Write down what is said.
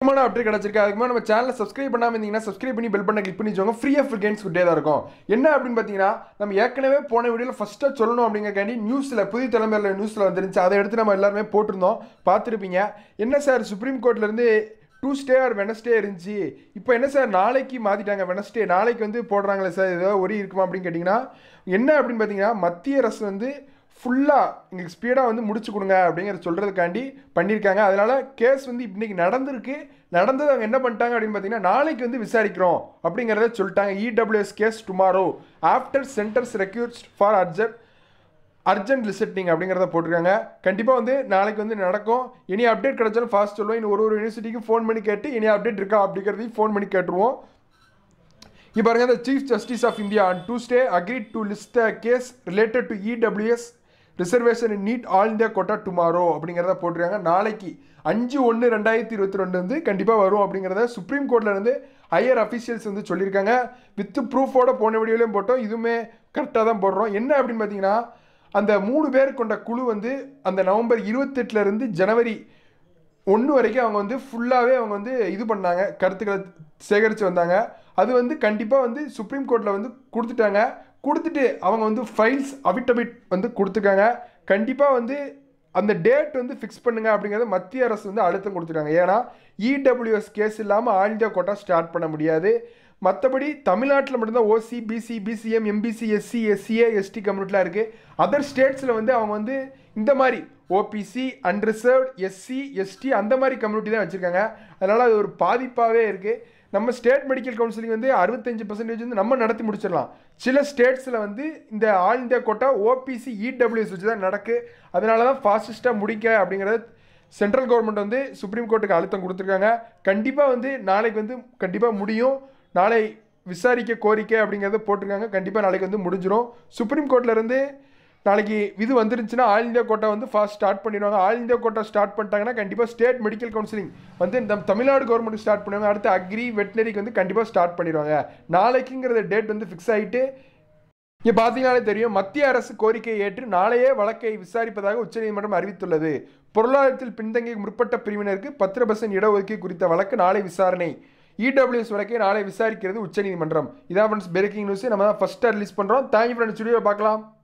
முக்கியமான அப்டேட் கிடச்சிருக்கு அதுக்கு முன்னாடி நம்ம சேனலை சப்ஸ்கிரைப் பண்ணாமல் இருந்தீங்கன்னா சப்ஸ்கிரைப் பண்ணி பெல் பண்ண கிளிக் பண்ணி வச்சுக்கோங்க ஃப்ரீ ஆஃப் கேம்ஸ் கிட்டே தான் இருக்கும் என்ன அப்படின்னு பார்த்தீங்கன்னா நம்ம ஏற்கனவே போன வீடியோவில் ஃபஸ்ட்டாக சொல்லணும் அப்படிங்கிறக்காண்டி நியூஸில் புதிய தலைமையில் நியூஸில் வந்துருந்துச்சு அதை எடுத்து நம்ம எல்லாருமே போட்டிருந்தோம் பார்த்துருப்பீங்க என்ன சார் சுப்ரீம் கோர்ட்லேருந்து டூஸ்டே ஆர் வெனஸ்டே இருந்துச்சு இப்போ என்ன சார் நாளைக்கு மாற்றிட்டாங்க வெனஸ்டே நாளைக்கு வந்து போடுறாங்களே சார் ஏதோ ஒரி இருக்குமா அப்படின்னு கேட்டிங்கன்னா என்ன அப்படின்னு பார்த்தீங்கன்னா மத்திய அரசு வந்து ஃபுல்லாக எங்களுக்கு ஸ்பீடாக வந்து முடிச்சு கொடுங்க அப்படிங்கிற சொல்கிறதுக்காண்டி பண்ணியிருக்காங்க அதனால் கேஸ் வந்து இன்றைக்கி நடந்திருக்கு நடந்தது அவங்க என்ன பண்ணிட்டாங்க அப்படின்னு பார்த்தீங்கன்னா நாளைக்கு வந்து விசாரிக்கிறோம் அப்படிங்கிறத சொல்லிட்டாங்க EWS case tomorrow after centre's requests for urgent urgent listing அப்படிங்கிறத போட்டிருக்காங்க கண்டிப்பாக வந்து நாளைக்கு வந்து நடக்கும் இனி அப்டேட் கிடைச்சாலும் ஃபாஸ்ட் சொல்லுவோம் இன்னும் ஒரு ஒரு யூனிவர்சிட்டிக்கும் ஃபோன் பண்ணி கேட்டு இனி அப்டேட் இருக்கா அப்படிங்கிறதையும் ஃபோன் பண்ணி கேட்டுருவோம் இப்போ பாருங்க the chief justice of India on Tuesday agreed to list the case related to EWS reservation in NEET all India quota tomorrow அப்படிங்கிறத போட்டிருக்காங்க நாளைக்கு அஞ்சு ஒன்று ரெண்டாயிரத்தி இருபத்தி ரெண்டு வந்து கண்டிப்பாக வரும் அப்படிங்கிறத சுப்ரீம் கோர்ட்டில் இருந்து ஹையர் அஃபிஷியல்ஸ் வந்து சொல்லியிருக்காங்க வித் ப்ரூஃபோட போன வீடியோலையும் போட்டோம் இதுவுமே கரெக்டாக தான் போடுறோம் என்ன அப்படின்னு பார்த்தீங்கன்னா அந்த மூணு பேர் கொண்ட குழு வந்து அந்த நவம்பர் இருபத்தெட்டுல இருந்து ஜனவரி ஒன்று வரைக்கும் அவங்க வந்து ஃபுல்லாகவே அவங்க வந்து இது பண்ணாங்க கருத்துக்களை சேகரித்து வந்தாங்க அது வந்து கண்டிப்பாக வந்து சுப்ரீம் கோர்ட்டில் வந்து கொடுத்துட்டாங்க கொடுத்துட்டு அவங்க வந்து ஃபைல்ஸ் அவிட்டபிட் வந்து கொடுத்துருக்காங்க கண்டிப்பாக வந்து அந்த டேட் வந்து ஃபிக்ஸ் பண்ணுங்க அப்படிங்கிறத மத்திய அரசு வந்து அழுத்தம் கொடுத்துருக்காங்க ஏன்னா இடபிள்யூஎஸ் கேஸ் இல்லாமல் ஆல் இந்தியா கோட்டா ஸ்டார்ட் பண்ண முடியாது மற்றபடி தமிழ்நாட்டில் மட்டும்தான் OC BC BCM MBC SC SCA ST கம்யூனிட்டிலாம் இருக்குது அதர் ஸ்டேட்ஸில் வந்து அவங்க வந்து இந்த மாதிரி ஓபிசி அன்ரிசர்வ்ட் எஸ்சி எஸ்டி அந்த மாதிரி கம்யூனிட்டி தான் வச்சுருக்காங்க அதனால் அது ஒரு பாதிப்பாகவே இருக்குது நம்ம ஸ்டேட் மெடிக்கல் கவுன்சிலிங் வந்து அறுபத்தஞ்சு பர்சன்டேஜ் வந்து நம்ம நடத்தி முடிச்சிடலாம் சில ஸ்டேட்ஸில் வந்து இந்த all India quota OBC EWS வச்சு தான் நடக்கு அதனால தான் ஃபாஸ்டஸ்ட்டாக முடிக்க அப்படிங்கிறத சென்ட்ரல் கவர்மெண்ட் வந்து சுப்ரீம் கோர்ட்டுக்கு அழுத்தம் கொடுத்துருக்காங்க கண்டிப்பாக வந்து நாளைக்கு வந்து கண்டிப்பாக முடியும் நாளை விசாரிக்க கோரிக்கை அப்படிங்கிறத போட்டிருக்காங்க கண்டிப்பாக நாளைக்கு வந்து முடிஞ்சிடும் சுப்ரீம் கோர்ட்ல இருந்து நாளைக்கு இது வந்துருந்துச்சுன்னா ஆல் இந்தியா கோட்டா வந்து ஃபாஸ்ட் ஸ்டார்ட் பண்ணிடுவாங்க ஆல் இந்தியா கோட்டா ஸ்டார்ட் பண்ணிட்டாங்கன்னா கண்டிப்பாக ஸ்டேட் மெடிக்கல் கவுன்சிலிங் வந்து நம்ம தமிழ்நாடு கவர்மெண்ட் ஸ்டார்ட் பண்ணுவாங்க அடுத்து அக்ரி வெட்டினரிக்கு வந்து கண்டிப்பாக ஸ்டார்ட் பண்ணிடுவாங்க நாளைக்குங்கிறத டேட் வந்து ஃபிக்ஸ் ஆகிட்டு இங்கே பார்த்தீங்கனாலே தெரியும் மத்திய அரசு கோரிக்கையை ஏற்று நாளையே வழக்கை விசாரிப்பதாக உச்சநீதிமன்றம் அறிவித்துள்ளது பொருளாதாரத்தில் பின்தங்கிய முற்பட்ட பிரிவினருக்கு பத்து பர்சன்ட் இடஒதுக்கீடு குறித்த வழக்கு நாளை விசாரணை இடபிள்யூஎஸ் வழக்கை நாளை விசாரிக்கிறது உச்சநீதிமன்றம் இதான் ஃப்ரெண்ட்ஸ் பிரேக்கிங் நியூஸ் நம்ம தான் ஃபஸ்ட்டாக ரிலீஸ் பண்ணுறோம் தேங்க்யூ ஃப்ரெண்ட்ஸ் வீடியோ பார்க்கலாம்